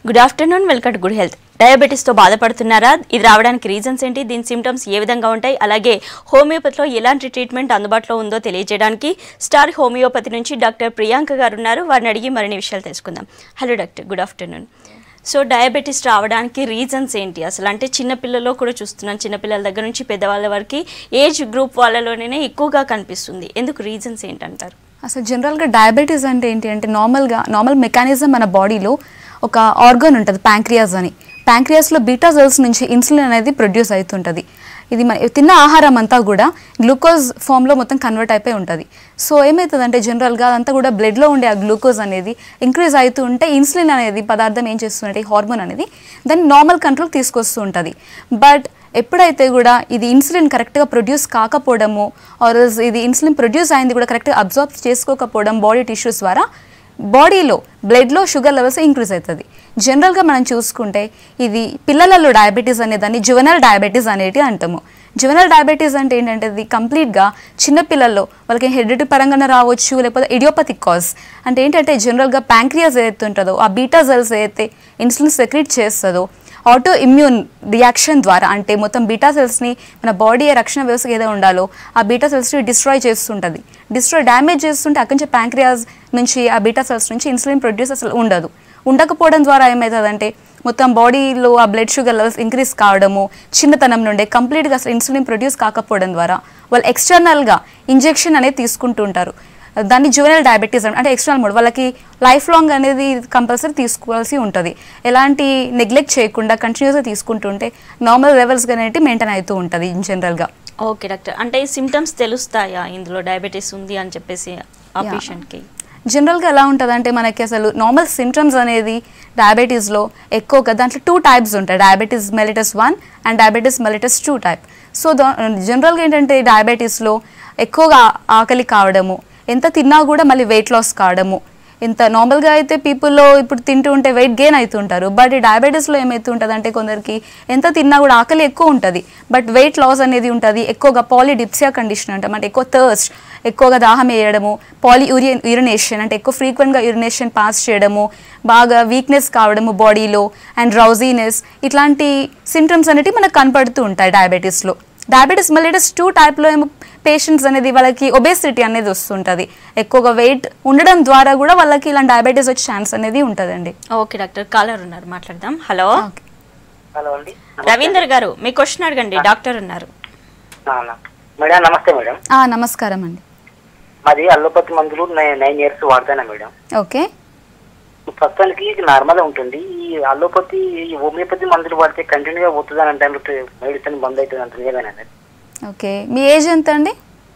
Good afternoon welcome to good health డయాబెటీస్తో బాధపడుతున్నారా ఇది రావడానికి రీజన్స్ ఏంటి దీని సిమ్టమ్స్ ఏ విధంగా ఉంటాయి అలాగే హోమియోపతిలో ఎలాంటి ట్రీట్మెంట్ అందుబాటులో ఉందో తెలియజేయడానికి స్టార్ హోమియోపతి నుంచి డాక్టర్ ప్రియాంక గారు ఉన్నారు వారిని అడిగి మరిన్ని విషయాలు తెలుసుకుందాం hello doctor good afternoon so diabetes రావడానికి రీజన్స్ ఏంటి అసలు అంటే చిన్నపిల్లల్లో కూడా చూస్తున్నాం చిన్నపిల్లల దగ్గర నుంచి పెద్దవాళ్ళ వరకు ఏజ్ గ్రూప్ వాళ్ళలోనే ఎక్కువగా కనిపిస్తుంది ఎందుకు రీజన్స్ ఏంటంటారు అసలు జనరల్గా డయాబెటీస్ అంటే ఏంటి అంటే నార్మల్గా నార్మల్ మెకానిజం మన బాడీలో ఒక ఆర్గన్ ఉంటుంది ప్యాంక్రియాస్ అని ప్యాంక్రియాస్లో బీటా సెల్స్ నుంచి ఇన్సులిన్ అనేది ప్రొడ్యూస్ అవుతుంటుంది ఇది మన తిన్న ఆహారం అంతా కూడా గ్లూకోజ్ ఫామ్లో మొత్తం కన్వర్ట్ అయిపోయి ఉంటుంది సో ఏమవుతుందంటే జనరల్గా అదంతా కూడా బ్లడ్లో ఉండే ఆ గ్లూకోజ్ అనేది ఇంక్రీజ్ అవుతూ ఉంటే ఇన్సులిన్ అనేది పదార్థం ఏం చేస్తుందంటే ఈ హార్మోన్ అనేది దాన్ని నార్మల్ కంట్రోల్ తీసుకొస్తూ ఉంటుంది బట్ ఎప్పుడైతే కూడా ఇది ఇన్సులిన్ కరెక్ట్గా ప్రొడ్యూస్ కాకపోవడము ఆర్ ఇది ఇన్సులిన్ ప్రొడ్యూస్ అయింది కూడా కరెక్ట్గా అబ్జార్బ్ చేసుకోకపోవడం బాడీ టిష్యూస్ ద్వారా బాడీలో బ్లడ్లో షుగర్ లెవెల్స్ ఇంక్రీజ్ అవుతుంది జనరల్గా మనం చూసుకుంటే ఇది పిల్లలలో డయాబెటీస్ అనేదాన్ని జువెనల్ డయాబెటీస్ అనేటి అంటాము జువెనల్ డయాబెటీస్ అంటే ఏంటంటే ఇది కంప్లీట్గా చిన్నపిల్లల్లో వాళ్ళకి హెరిడిటీ పరంగానే రావచ్చు లేకపోతే ఇడియోపతిక్ కాజ్ అంటే ఏంటంటే జనరల్గా ప్యాంక్రియాస్ ఏదైతే ఉంటుందో ఆ బీటా సెల్స్ ఏదైతే ఇన్సులిన్ సెక్రెట్ చేస్తుందో ఆటో ఇమ్యూన్ రియాక్షన్ ద్వారా అంటే మొత్తం బీటా సెల్స్ని మన బాడీ రక్షణ వ్యవస్థ ఏదో ఉండాలో ఆ బీటా సెల్స్ని డిస్ట్రాయ్ చేస్తుంటుంది డిస్ట్రాయ్ డ్యామేజ్ చేస్తుంటే అక్కడి నుంచి ప్యాంక్రియాస్ నుంచి ఆ బీటా సెల్స్ నుంచి ఇన్సులిన్ ప్రొడ్యూస్ అసలు ఉండదు ఉండకపోవడం ద్వారా ఏమవుతుందంటే మొత్తం బాడీలో ఆ బ్లడ్ షుగర్ లెవెల్స్ ఇంక్రీజ్ కావడము చిన్నతనం నుండే కంప్లీట్గా అసలు ఇన్సులిన్ ప్రొడ్యూస్ కాకపోవడం ద్వారా వాళ్ళు ఎక్స్టర్నల్గా ఇంజెక్షన్ అనేది తీసుకుంటూ ఉంటారు దాన్ని జువెనల్ డయాబెటీస్ అంటే ఎక్స్టర్నల్ మోడ్ వాళ్ళకి లైఫ్ లాంగ్ అనేది కంపల్సరీ తీసుకోవాల్సి ఉంటుంది ఎలాంటి నెగ్లెక్ట్ చేయకుండా కంటిన్యూస్గా తీసుకుంటుంటే నార్మల్ లెవెల్స్గా అనేది మెయింటైన్ అవుతూ ఉంటుంది ఇన్ జనరల్గా ఓకే డాక్టర్ అంటే సిమ్టమ్స్ తెలుస్తాయా ఇందులో డయాబెటీస్ ఉంది అని చెప్పేసి ఆ Yeah. పేషెంట్కి జనరల్గా ఎలా ఉంటుంది అంటే మనకి అసలు నార్మల్ సిమ్టమ్స్ అనేది డయాబెటీస్లో ఎక్కువగా దాంట్లో టూ టైప్స్ ఉంటాయి diabetes mellitus one and diabetes mellitus two type so జనరల్గా ఏంటంటే డయాబెటీస్లో ఎక్కువగా ఆకలి కావడము ఎంత తిన్నా కూడా మళ్ళీ వెయిట్ లాస్ కావడము ఇంత నార్మల్గా అయితే పీపుల్లో ఇప్పుడు తింటూ ఉంటే వెయిట్ గెయిన్ అవుతుంటారు బట్ ఈ డయాబెటీస్లో ఏమవుతుంటుంది అంటే కొందరికి ఎంత తిన్నా కూడా ఆకలి ఎక్కువ ఉంటుంది బట్ వెయిట్ లాస్ అనేది ఉంటుంది ఎక్కువగా పాలిడిప్సియా కండిషన్ అంటాం అంటే ఎక్కువ థర్స్ట్ ఎక్కువగా దాహం వేయడము పాలి యూరియన్ యూరినేషన్ అంటే ఎక్కువ ఫ్రీక్వెంట్గా యూరినేషన్ పాస్ చేయడము బాగా వీక్నెస్ కావడము బాడీలో అండ్ డ్రౌజీనెస్ ఇట్లాంటి సిమ్టమ్స్ అనేవి మనకు కనపడుతూ ఉంటాయి డయాబెటీస్లో డయాబెటీస్ మెలిటస్ టూ టైప్లో ఏమో పేషెంట్స్ అనేది వాళ్ళకి ఒబేసిటీ అనేది వస్తుంటుంది ఎక్కువగా వెయిట్ ఉండడం ద్వారా కూడా వాళ్ళకి ఇలాంటి డయాబెటీస్ వచ్చే ఛాన్స్ అనేది ఉంటుందండి ఓకే డాక్టర్ కాలర్ ఉన్నారు మాట్లాడదాం హలో ఓకే హలో అండి రవీందర్ గారు మీ క్వశ్చన్ అడగండి డాక్టర్ ఉన్నారు అవునా. మేడం నమస్తే మేడం ఆ, నమస్కారం అండి మాది అల్లోపతి మందులు నై- నైన్ ఇయర్స్ వాడతానా మేడం ఓకే ప్రస్తుతానికి ఇది నార్మల్ ఉంటుంది ఈ అల్లోపతి ఈ హోమియోపతి మందులు వాడితే కంటిన్యూగా పోతుంది అని అంటే మెడిసిన్ బంద్ అవుతుంది అంటే నిజమేనండి ఓకే మీ ఏజ్ ఎంత అండి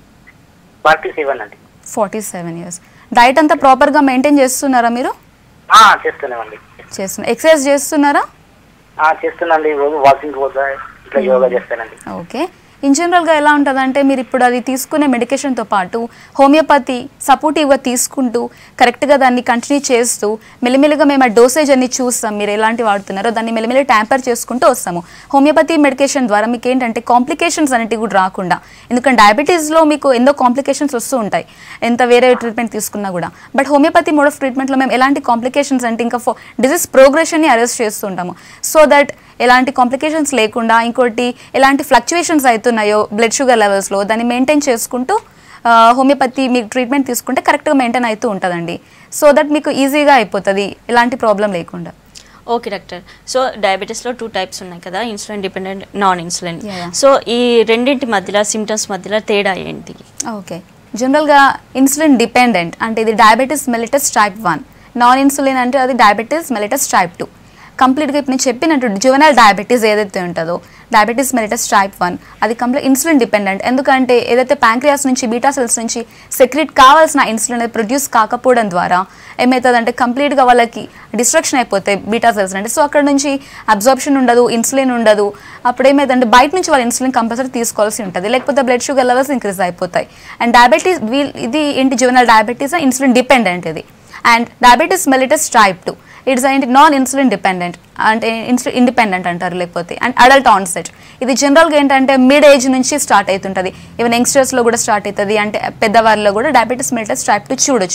ఫార్టీ సెవెన్ అండి ఫార్టీ సెవెన్ ఇయర్స్ డైట్ అంతా ప్రాపర్గా మెయింటైన్ చేస్తున్నారా మీరు ఆ, చేస్తున్నామండి చేస్తున్నారు ఎక్సర్సైజ్ చేస్తున్నారా ఆ, చేస్తున్నాండి రోజు వాకింగ్ పోతా ఇట్లా యోగా చేస్తానండి ఓకే ఇన్ జనరల్గా ఎలా ఉంటుందంటే మీరు ఇప్పుడు అది తీసుకునే మెడికేషన్తో పాటు హోమియోపతి సపోర్టివ్గా తీసుకుంటూ కరెక్ట్గా దాన్ని కంటిన్యూ చేస్తూ మెల్లిమెల్లిగా మేము ఆ డోసేజ్ అన్ని చూస్తాం మీరు ఎలాంటి వాడుతున్నారో దాన్ని మెల్లిమెల్లి ట్యాంపర్ చేసుకుంటూ వస్తాము హోమియోపతి మెడికేషన్ ద్వారా మీకు ఏంటంటే కాంప్లికేషన్స్ అనేటివి కూడా రాకుండా ఎందుకంటే డయాబెటీస్లో మీకు ఎన్నో కాంప్లికేషన్స్ వస్తూ ఉంటాయి ఎంత వేరే ట్రీట్మెంట్ తీసుకున్నా కూడా బట్ హోమియోపతి మోడ్ ఆఫ్ ట్రీట్మెంట్లో మేము ఎలాంటి కాంప్లికేషన్స్ అంటే ఇంకా డిజీజ్ ప్రోగ్రెషన్ని అరెస్ట్ చేస్తుంటాము సో దట్ ఎలాంటి కాంప్లికేషన్స్ లేకుండా ఇంకోటి ఎలాంటి ఫ్లక్చుయేషన్స్ అవుతున్నాయో బ్లడ్ షుగర్ లెవెల్స్లో దాన్ని మెయింటైన్ చేసుకుంటూ ఆ, హోమియోపతి మీకు ట్రీట్మెంట్ తీసుకుంటే కరెక్ట్గా మెయింటైన్ అవుతూ ఉంటుందండి సో దట్ మీకు ఈజీగా అయిపోతుంది ఎలాంటి ప్రాబ్లం లేకుండా ఓకే డాక్టర్ సో డయాబెటీస్లో టూ టైప్స్ ఉన్నాయి కదా insulin dependent non insulin Yeah, yeah. So ఈ రెండింటి మధ్యలో సిమ్టమ్స్ మధ్యలో తేడా ఏంటి ఓకే జనరల్గా ఇన్సులిన్ డిపెండెంట్ అంటే ఇది diabetes mellitus type one non insulin అంటే అది డయాబెటీస్ మెలిటస్ టైప్ టూ కంప్లీట్గా ఇప్పుడు నేను చెప్పినట్టు జువెనల్ డయాబెటీస్ ఏదైతే ఉంటుందో డయాబెటీస్ మెలిటస్ టైప్ వన్ అది కంప్లీట్ ఇన్సులిన్ డిపెండెంట్ ఎందుకంటే ఏదైతే ప్యాంక్రియాస్ నుంచి బీటా సెల్స్ నుంచి సెక్రెట్ కావాల్సిన ఇన్సులిన్ అనేది ప్రొడ్యూస్ కాకపోవడం ద్వారా ఏమవుతుందంటే కంప్లీట్గా వాళ్ళకి డిస్ట్రక్షన్ అయిపోతాయి బీటా సెల్స్ అంటే సో అక్కడ నుంచి అబ్జార్ప్షన్ ఉండదు ఇన్సులిన్ ఉండదు అప్పుడు ఏమైందంటే బయట నుంచి వాళ్ళు ఇన్సులిన్ కంపల్సరీ తీసుకోవాల్సి ఉంటుంది లేకపోతే బ్లడ్ షుగర్ లెవెల్స్ ఇంక్రీజ్ అయిపోతాయి అండ్ డయాబెటీస్ ఇది ఏంటి జువెనల్ డయాబెటీస్ ఇన్సులిన్ డిపెండెంట్ ఇది and diabetes mellitus type two it's ఏంటి నాన్ ఇన్సులిన్ డిపెండెంట్ అంటే ఇన్సులిన్ ఇండిపెండెంట్ అంటారు లేకపోతే అండ్ అడల్ట్ ఆన్సెట్ ఇది జనరల్గా ఏంటంటే మిడ్ ఏజ్ నుంచి స్టార్ట్ అవుతుంటుంది ఈవెన్ యంగ్స్టర్స్లో కూడా స్టార్ట్ అవుతుంది అంటే పెద్దవారిలో కూడా డయాబెటీస్ మెలిటస్ టైప్ టూ చూడొచ్చు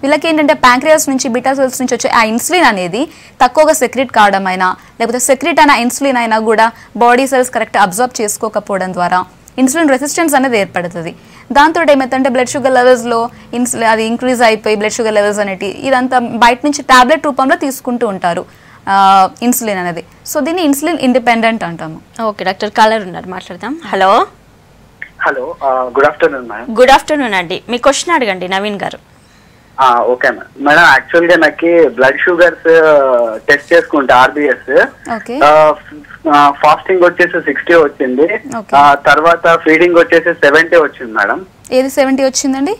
వీళ్ళకి ఏంటంటే ప్యాంక్రియాస్ నుంచి బీటా సెల్స్ నుంచి వచ్చే ఆ ఇన్సులిన్ అనేది తక్కువగా సెక్రెట్ కావడం అయినా లేకపోతే సెక్రెట్ అయిన ఇన్సులిన్ అయినా కూడా బాడీ సెల్స్ కరెక్ట్ అబ్జర్వ్ చేసుకోకపోవడం ద్వారా ఇన్సులిన్ రెసిస్టెన్స్ అనేది ఏర్పడుతుంది దాంతో ఏమైతుందంటే బ్లడ్ షుగర్ లెవెల్స్లో ఇన్సులిన్ అది ఇంక్రీజ్ అయిపోయి బ్లడ్ షుగర్ లెవెల్స్ అనేటి ఇదంతా బయట నుంచి టాబ్లెట్ రూపంలో తీసుకుంటూ ఉంటారు ఇన్సులిన్ అనేది సో దీన్ని ఇన్సులిన్ ఇండిపెండెంట్ అంటాము ఓకే డాక్టర్ కాలర్ ఉన్నారు మాట్లాడదాం hello hello good afternoon madam good afternoon అండి మీ క్వశ్చన్ అడగండి నవీన్ గారు ఓకే మేడం మేడం యాక్చువల్ గా నాకు బ్లడ్ షుగర్స్ టెస్ట్ చేసుకుంటే ఆర్బిఎస్ ఓకే ఫాస్టింగ్ వచ్చేసి సిక్స్టీ వచ్చింది Okay. ఆ, తర్వాత ఫీడింగ్ వచ్చేసి సెవెంటీ వచ్చింది మేడం ఏది సెవెంటీ వచ్చిందండి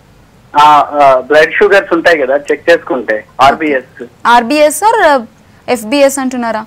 బ్లడ్ షుగర్స్ ఉంటాయి కదా చెక్ చేసుకుంటే ఆర్బిఎస్ ఆర్బిఎస్ ఆర్ ఎఫ్బిఎస్ అంటున్నారా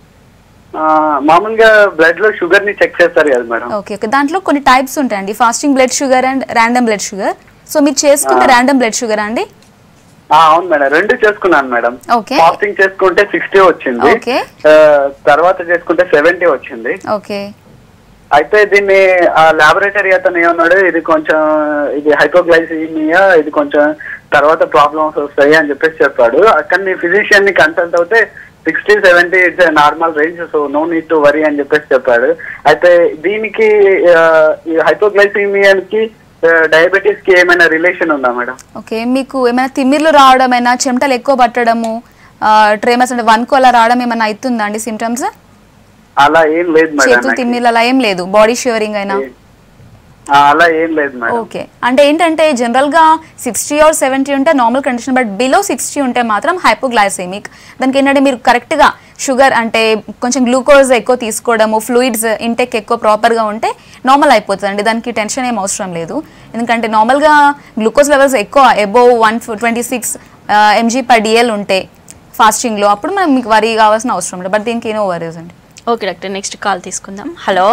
మామూలుగా బ్లడ్ లో షుగర్ ని చెక్ చేస్తారు కదా మేడం ఓకే ఓకే దాంట్లో కొన్ని టైప్స్ ఉంటాయండి fasting blood sugar and random blood sugar so మీరు చేసుకుంటే ర్యాండమ్ బ్లడ్ షుగర్ అండి ఆ, అవును మేడం రెండు చేసుకున్నాను మేడం Okay. ఫాస్టింగ్ చేసుకుంటే సిక్స్టీ వచ్చింది Okay. ఆ, తర్వాత చేసుకుంటే సెవెంటీ వచ్చింది ఓకే అయితే దీన్ని ఆ లాబొరేటరీ అతను ఏమన్నాడు ఇది కొంచెం ఇది హైపోగ్లైసిమియా ఇది కొంచెం తర్వాత ప్రాబ్లమ్స్ వస్తాయి అని చెప్పేసి చెప్పాడు అక్కడ నీ ఫిజిషియన్ ని కన్సల్ట్ అవుతే sixty seventy it's normal range so no need to worry అని చెప్పేసి చెప్పాడు అయితే దీనికి ఆ, ఈ హైపోగ్లైసిమియాకి డయాబెటీస్ కి ఏమైనా రిలేషన్ ఉందా మేడం ఓకే మీకు ఏమైనా తిమ్మిర్లు రావడం అయినా చెమటలు ఎక్కువ పట్టడము ట్రేమస్ అంటే వన్కు అలా రావడం ఏమైనా అవుతుందా అండి సిమ్టమ్స్ అలా ఏం లేదు మేడం చేతులు నాకు. తిమ్మిర్లు అలా ఏం లేదు బాడీ షివరింగ్ అయినా ఆ, అలా ఏం లేదు మేడం ఓకే అంటే ఏంటంటే జనరల్గా సిక్స్టీ ఆర్ సెవెంటీ ఉంటే normal condition but below sixty ఉంటే మాత్రం హైపోగ్లైసెమిక్ దానికి ఏంటంటే మీరు కరెక్ట్గా షుగర్ అంటే కొంచెం గ్లూకోజ్ ఎక్కువ తీసుకోవడము ఫ్లూయిడ్స్ ఇంటెక్ ఎక్కువ ప్రాపర్గా ఉంటే నార్మల్ అయిపోతుంది దానికి టెన్షన్ ఏం అవసరం లేదు ఎందుకంటే నార్మల్గా గ్లూకోజ్ లెవెల్స్ ఎక్కువ above one twenty six M G per D L ఉంటే ఫాస్టింగ్లో అప్పుడు మనం మీకు వరీ కావాల్సిన అవసరం లేదు బట్ దీనికి ఏనో వరీస్ అండి ఓకే డాక్టర్ నెక్స్ట్ కాల్ తీసుకుందాం హలో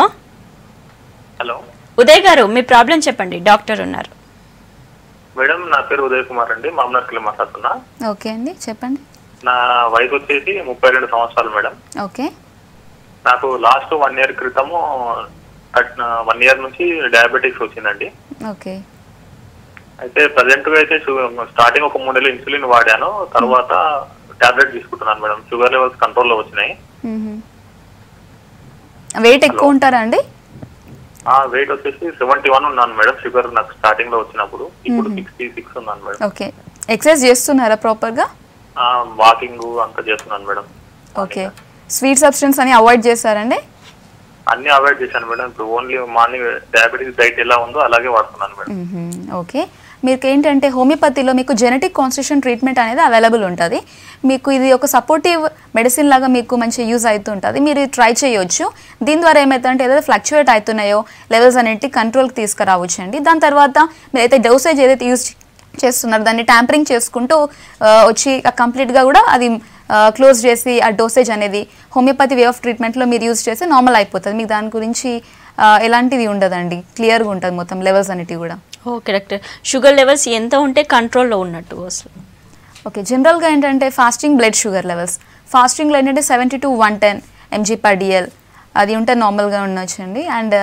హలో ఉదయ్ గారు మీ ప్రాబ్లం చెప్పండి డాక్టర్ ఉన్నారు మేడం నా పేరు ఉదయ్ కుమార్ అండి మామూలు మాట్లాడుతున్నా ఓకే అండి చెప్పండి నా వయసు వచ్చేసి ముప్పై రెండు సంవత్సరాలు మేడం ఓకే నాకు లాస్ట్ వన్ ఇయర్ క్రితము వన్ ఇయర్ నుంచి డయాబెటిక్స్ వచ్చిందండి ఓకే అయితే ప్రజెంట్ గా అయితే స్టార్టింగ్ ఒక మూడు నెలలు ఇన్సులిన్ వాడాను తర్వాత టాబ్లెట్ తీసుకుంటున్నాను మేడం షుగర్ లెవెల్స్ కంట్రోల్లో వచ్చినాయి వెయిట్ ఎక్కువ ఉంటారా అండి ఆ వెయిట్ వచ్చేసి సెవెంటీ వన్ ఉన్నాను మేడం షుగర్ నాకు స్టార్టింగ్ లో వచ్చినప్పుడు ఇప్పుడు సిక్స్టీ సిక్స్ ఉన్నాను మేడం ఓకే ఎక్సర్సైజ్ చేస్తున్నారా ప్రాపర్గా వాకింగ్ అంతా చేస్తున్నాను మేడం ఓకే స్వీట్ సబ్స్టెన్స్ అని అవాయిడ్ చేస్తారండి అన్ని అవాయిడ్ చేశాను మేడం ఇప్పుడు ఓన్లీ మార్నింగ్ డయాబెటిస్ డైట్ ఎలా ఉందో అలాగే వాడుతున్నాను మేడం మ్మ్. ఓకే మీకు ఏంటంటే హోమియోపతిలో మీకు జెనెటిక్ కాన్స్టిట్యూషన్ ట్రీట్మెంట్ అనేది అవైలబుల్ ఉంటుంది మీకు ఇది ఒక సపోర్టివ్ మెడిసిన్ లాగా మీకు మంచి యూజ్ అవుతుంటుంది మీరు ఇది ట్రై చేయొచ్చు దీని ద్వారా ఏమవుతుందంటే ఏదైతే ఫ్లక్చువేట్ అవుతున్నాయో లెవెల్స్ అనేవి కంట్రోల్కి తీసుకురావచ్చు అండి దాని తర్వాత మీరు అయితే డోసేజ్ ఏదైతే యూజ్ చేస్తున్నారు దాన్ని ట్యాంపరింగ్ చేసుకుంటూ ఆ, వచ్చి కంప్లీట్గా కూడా అది క్లోజ్ చేసి ఆ డోసేజ్ అనేది హోమియోపతి వే ఆఫ్ ట్రీట్మెంట్లో మీరు యూజ్ చేస్తే నార్మల్ అయిపోతుంది మీకు దాని గురించి ఆ, ఎలాంటిది ఉండదండి క్లియర్గా ఉంటుంది మొత్తం లెవెల్స్ అనేటివి కూడా ఓకే డాక్టర్ షుగర్ లెవెల్స్ ఎంత ఉంటే కంట్రోల్లో ఉన్నట్టు అసలు ఓకే జనరల్గా ఏంటంటే ఫాస్టింగ్ బ్లడ్ షుగర్ లెవెల్స్ ఫాస్టింగ్లో ఏంటంటే seventy to one ten MG per DL అది ఉంటే నార్మల్గా ఉండొచ్చండి అండ్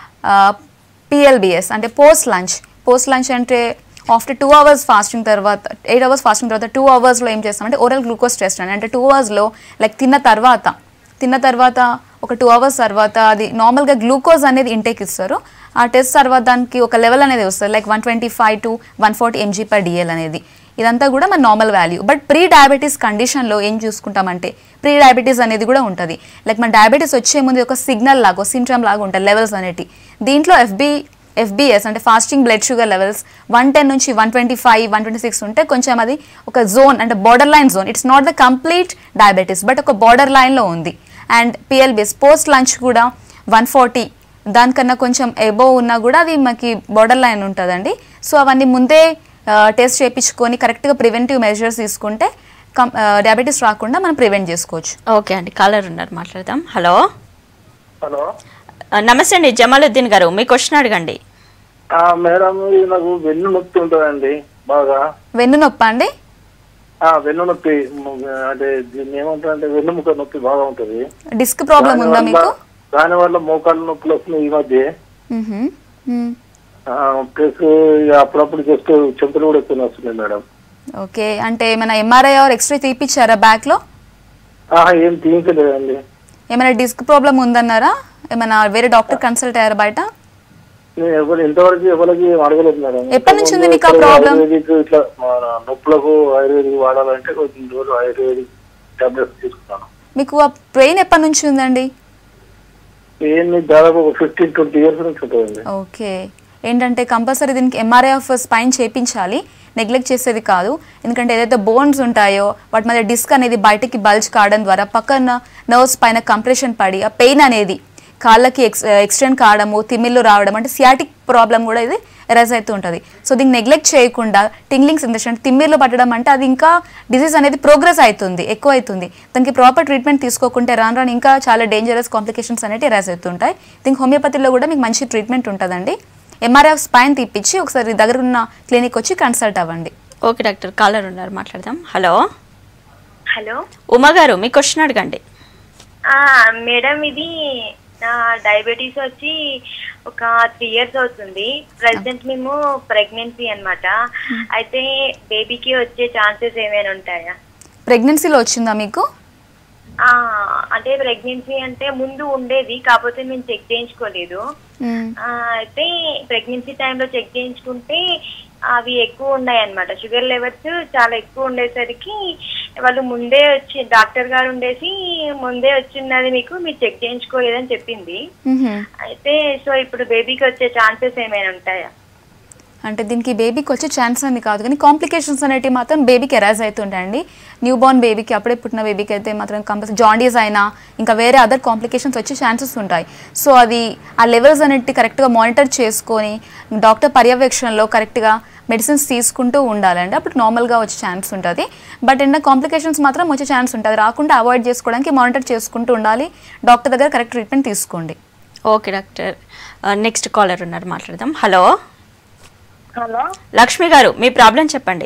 పిఎల్బిఎస్ అంటే పోస్ట్ లంచ్ పోస్ట్ లంచ్ అంటే ఆఫ్టర్ టూ అవర్స్ ఫాస్టింగ్ తర్వాత ఎయిట్ అవర్స్ ఫాస్టింగ్ తర్వాత టూ అవర్స్లో ఏం చేస్తామంటే ఓరల్ గ్లూకోజ్ టెస్ట్ అని అంటే టూ అవర్స్లో లైక్ తిన్న తర్వాత తిన్న తర్వాత ఒక టూ అవర్స్ తర్వాత అది నార్మల్గా గ్లూకోజ్ అనేది ఇంటేక్ ఇస్తారు ఆ టెస్ట్ తర్వాత దానికి ఒక లెవెల్ అనేది వస్తుంది like one twenty five to one forty MG per DL అనేది ఇదంతా కూడా మన normal value but pre diabetes కండిషన్లో ఏం చూసుకుంటామంటే ప్రీ డయాబెటీస్ అనేది కూడా ఉంటుంది లైక్ మన డయాబెటీస్ వచ్చే ముందు ఒక సిగ్నల్ లాగా ఒక సిమ్టమ్ లాగా ఉంటుంది లెవెల్స్ అనేటి దీంట్లో ఎఫ్బి ఎఫ్బిఎస్ అంటే fasting blood sugar levels one ten నుంచి one twenty five one twenty six ఉంటే కొంచెం అది ఒక జోన్ అంటే border line zone it's not the complete diabetes but ఒక బార్డర్ లైన్లో ఉంది అండ్ పిఎల్బిఎస్ పోస్ట్ లంచ్ కూడా వన్ ఫార్టీ దానికన్నా కొంచెం ఎబోవ్ ఉన్నా కూడా అది మనకి బార్డర్ లైన్ ఉంటుందండి సో అవన్నీ ముందే టెస్ట్ చేయించుకొని కరెక్ట్గా ప్రివెంటివ్ మెజర్స్ తీసుకుంటే కం డయాబెటీస్ రాకుండా మనం ప్రివెంట్ చేసుకోవచ్చు ఓకే అండి కాలర్ ఉన్నారు మాట్లాడదాం హలో హలో ఆ, నమస్తే అండి జమాలుద్దీన్ గారు మీ క్వశ్చన్ అడగండి మేడం ఇది నాకు వెన్ను నొప్పి ఉంటుందండి బాగా వెన్ను నొప్పి అండి ఆ వెన్ను నొప్పి ము- అంటే దీన్ని ఏమంటారంటే వెన్నుముక నొప్పి బాగా ఉంటుంది డిస్క్ ప్రాబ్లం ఉందా మీకు దాని వల్ల మోకాళ్ళ నొప్పులు వస్తున్నాయి ఈ మధ్య మ్మ్హ. మ్మ్. ప్లస్ అప్పుడప్పుడు జస్ట్ చెంపలు కూడా ఎక్కువ వస్తున్నాయి మేడం ఓకే అంటే ఏమైనా ఎంఆర్ఐ ఆర్ ఎక్స్రే తీపిచ్చారా బ్యాక్లో ఆహా, ఏం తీయించలేదండి ఏమైనా డిస్క్ ప్రాబ్లం ఉందన్నారా ఏమైనా వేరే డాక్టర్ కన్సల్ట్ అయ్యారా బయట నేను ఎవరు ఇంతవరకు ఎవరికి అడగలేదు మేడం ఎప్పటి నుంచి ఉంది మీకు ఆ ఇంతకుముందు problem? ఆయుర్వేదిక్ ఇట్లా మన నొప్పులకు ఆయుర్వేదిక్ వాడాలంటే కొంచెం రోజులు ఆయుర్వేదిక్ టాబ్లెట్స్ తీసుకున్నాను మీకు ఆ పెయిన్ ఎప్పటి నుంచి ఉందండి ఏంది దాదాపు ఒక ఫిఫ్టీన్ ట్వంటీ ఇయర్స్ నుంచి ఉంటుందండి ఓకే ఏంటంటే కంపల్సరీ దీనికి ఎంఆర్ఐ ఆఫ్ స్పైన్ చేపించాలి నెగ్లెక్ట్ చేసేది కాదు ఎందుకంటే ఏదైతే బోన్స్ ఉంటాయో వాటి మధ్య డిస్క్ అనేది బయటకి బల్జ్ కావడం ద్వారా పక్కన నర్వ్స్ పైన కంప్రెషన్ పడి ఆ పెయిన్ అనేది కాళ్ళకి ఎక్స్ ఎక్స్టెండ్ కావడము తిమ్మిళ్ళు రావడం అంటే సియాటిక్ ప్రాబ్లం కూడా ఇది ఎరైజ్ అవుతూ ఉంటుంది సో దీన్ని నెగ్లెక్ట్ చేయకుండా టింగ్లింగ్ సెన్సేషన్ అంటే తిమ్మిర్లు పట్టడం అంటే అది ఇంకా డిసీజ్ అనేది ప్రోగ్రెస్ అవుతుంది ఎక్కువ అవుతుంది దానికి ప్రాపర్ ట్రీట్మెంట్ తీసుకోకుంటే రాను రాను ఇంకా చాలా డేంజరస్ కాంప్లికేషన్స్ అనేవి ఎరైజ్ అవుతుంటాయి దీనికి హోమియోపతిలో కూడా మీకు మంచి ట్రీట్మెంట్ ఉంటుందండి ఎంఆర్ఐ స్పైన్ తీపిచ్చి ఒకసారి దగ్గర ఉన్న క్లినిక్ వచ్చి కన్సల్ట్ అవ్వండి ఓకే డాక్టర్ కాలర్ ఉన్నారు మాట్లాడదాం హలో హలో ఉమా గారు మీ క్వశ్చన్ అడగండి ఆ, మేడం ఇది నా డయాబెటీస్ వచ్చి ఒక త్రీ ఇయర్స్ అవుతుంది ప్రెసెంట్ మేము ప్రెగ్నెన్సీ అన్నమాట అయితే బేబీకి వచ్చే ఛాన్సెస్ ఏమైనా ఉంటాయా ప్రెగ్నెన్సీలో వచ్చిందా మీకు ఆ, అంటే ప్రెగ్నెన్సీ అంటే ముందు ఉండేది కాకపోతే మేము చెక్ చేయించుకోలేదు ఆ, అయితే ప్రెగ్నెన్సీ టైంలో చెక్ చేయించుకుంటే అవి ఎక్కువ ఉన్నాయి అన్నమాట షుగర్ లెవెల్స్ చాలా ఎక్కువ ఉండేసరికి వాళ్ళు ముందే వచ్చి డాక్టర్ గారు ఉండేసి ముందే వచ్చిన్నది మీకు మీరు చెక్ చేయించుకోలేదని చెప్పింది మ్మ్హ. అయితే సో ఇప్పుడు బేబీకి వచ్చే ఛాన్సెస్ ఏమైనా ఉంటాయా అంటే దీనికి బేబీకి వచ్చే ఛాన్స్ అని కాదు కానీ కాంప్లికేషన్స్ అనేటివి మాత్రం బేబీకి ఎరైజ్ అవుతుంటాయండి న్యూ బోర్న్ బేబీకి అప్పుడే పుట్టిన బేబీకి అయితే మాత్రం కంపల్సరీ జాండీస్ అయినా ఇంకా వేరే అదర్ కాంప్లికేషన్స్ వచ్చే ఛాన్సెస్ ఉంటాయి సో అది ఆ లెవెల్స్ అనేటి కరెక్ట్గా మానిటర్ చేసుకొని డాక్టర్ పర్యవేక్షణలో కరెక్ట్గా మెడిసిన్స్ తీసుకుంటూ ఉండాలండి అప్పుడు నార్మల్గా వచ్చే ఛాన్స్ ఉంటుంది బట్ ఏంటంటే కాంప్లికేషన్స్ మాత్రం వచ్చే ఛాన్స్ ఉంటుంది రాకుండా అవాయిడ్ చేసుకోవడానికి మానిటర్ చేసుకుంటూ ఉండాలి డాక్టర్ దగ్గర కరెక్ట్ ట్రీట్మెంట్ తీసుకోండి ఓకే డాక్టర్ నెక్స్ట్ కాలర్ ఉన్నారు మాట్లాడదాం హలో హలో లక్ష్మి గారు మీ ప్రాబ్లం చెప్పండి